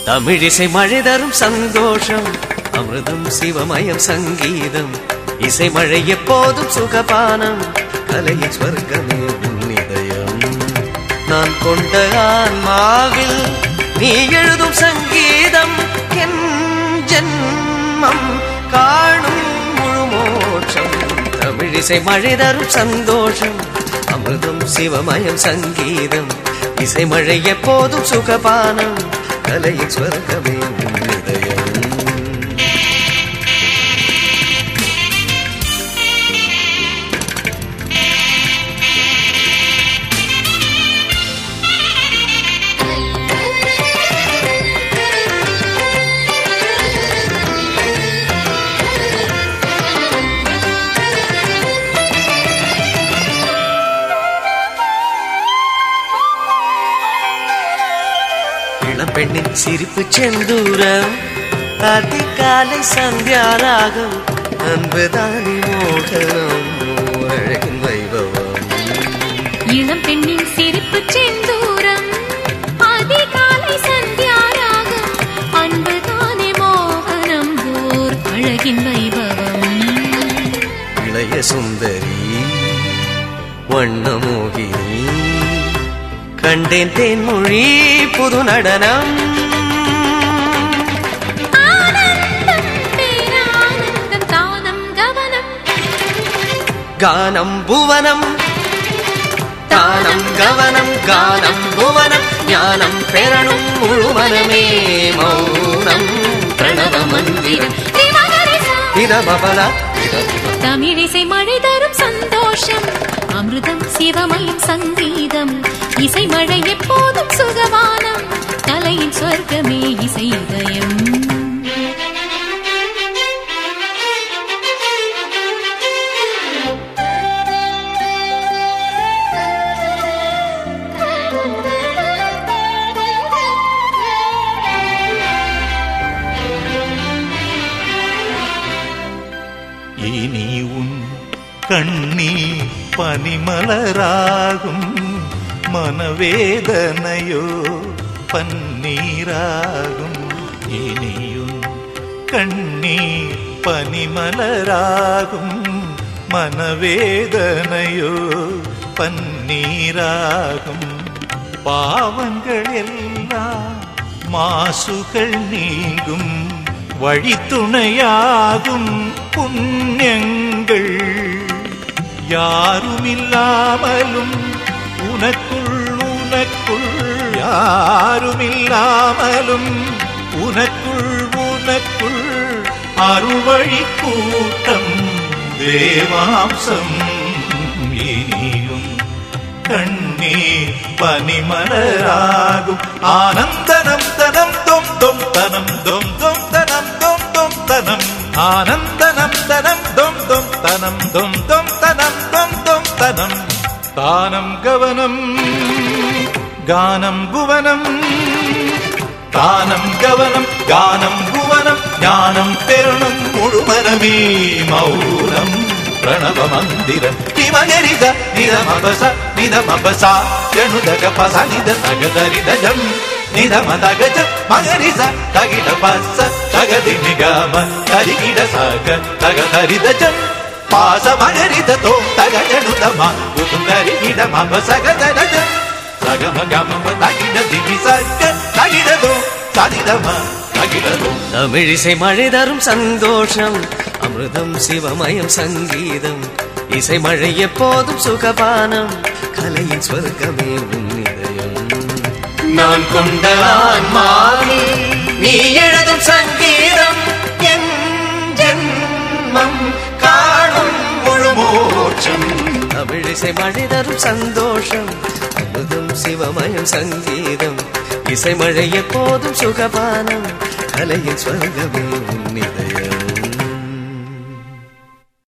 தமிழிசை மழை தரும் சந்தோஷம் அமிர்தம் சிவமயம் சங்கீதம் இசை மழை எப்போதும் சுகபானம் கலையின் ஸ்வர்க்கமே உன்னிதயம் நான் கொண்ட ஆன்மாவில் நீ எழுதும் சங்கீதம் என் ஜென்மம் காணும் முழு மோட்சம் தமிழிசை மழை தரும் சந்தோஷம் அமிர்தம் சிவமயம் சங்கீதம் இசை மழை எப்போதும் சுகபானம் கலையின் ஸ்வர்க்கமே உன்னிதயம் இளம்பெண்ணின் சிரிப்பு செந்தூரம் அதிகாலை சந்தியாராகம் அன்புதானி மோகனம் அழகின் வைபவம் இளம் பெண்ணின் சிரிப்பு செந்தூரம் அதிகாலை சந்தியாராகம் அன்புதானே மோகனம் ஓர் அழகின் வைபவம் இளைய சுந்தரி வண்ணமோகினி கண்டேன் தேன்மொழி புது நடனம் ஆனந்தம் பேரானந்தம் தானம் கவனம் கானம் புவனம் தானம் கவனம் கானம் புவனம் ஞானம் பெறணும் முழுமனமே மௌனம் பிரணவ மந்திரம் திரிமகரிசா. இதமபல தமிழிசை மழை தரும் சந்தோஷம் அமிர்தம் சிவமயம் சங்கீதம் இசை மழை எப்போதும் சுகவானம் கலையின் சொர்க்கமே இசை இதயம் இனி உன் கண்ணீர் பனிமலராகும் மனவேதனையோ பன்னீராகும் இனியும் கண்ணீர் பனிமலராகும் மனவேதனையோ பன்னீராகும் பாவங்கள் எல்லாம் மாசுகள் நீங்கும் வழித்துணையாகும் புண்ணியங்கள் யாருமில்லாமலும் உனக்குள் உனக்குள் யாருமில்லாமலும் உனக்குள் உனக்குள் அருவழி கூட்டம் தேவாம்சம் இனியும் கண்ணீர் பனிமலராகும் ஆனந்தனம் தனம் தொம் தொம் தனம் தொம் தொம் தனம் தொம் தொம் தனம் ஆனந்தனம் தனம் தொம் தொம் தனம் தொம் தொம் தனம் தொம் தொம் தனம் தானம் கவனம் கானம் புவனம் தானம் கவனம் கானம் புவனம் ஞானம் பெருணும் முழுமனமே மௌனம் பிரணவ மந்திரம் திமகரித நிதமபச நிதமபசா ஜனுதக பச நித தகதரிதஜம் நிதமதகஜ மகரிச தகிட பச தகதி நிகம தரிகிட சக தகதரிதஜம் பாச மகரித தோ தகஜனுதம உதுங்கரிகிட மப சகதரஜம் சகம கம தகிட திவி சக தகிடதோ சதிதம தகிடதோ தமிழிசை மழை தரும் சந்தோஷம் அமிர்தம் சிவமயம் சங்கீதம் இசை மழை எப்போதும் சுகபானம் கலையின் ஸ்வர்க்கமே உன்னிதயம் நான் கொண்ட ஆன்மாவில் நீ எழுதும் சங்கீதம் என் ஜென்மம் காணும் முழு மோட்சம் தமிழிசை மழை தரும் சந்தோஷம் அமுதம் சிவமயம் சங்கீதம் இசை மழை எப்போதும் சுகபானம் கலையின் ஸ்வர்கமே உன்னிதயம்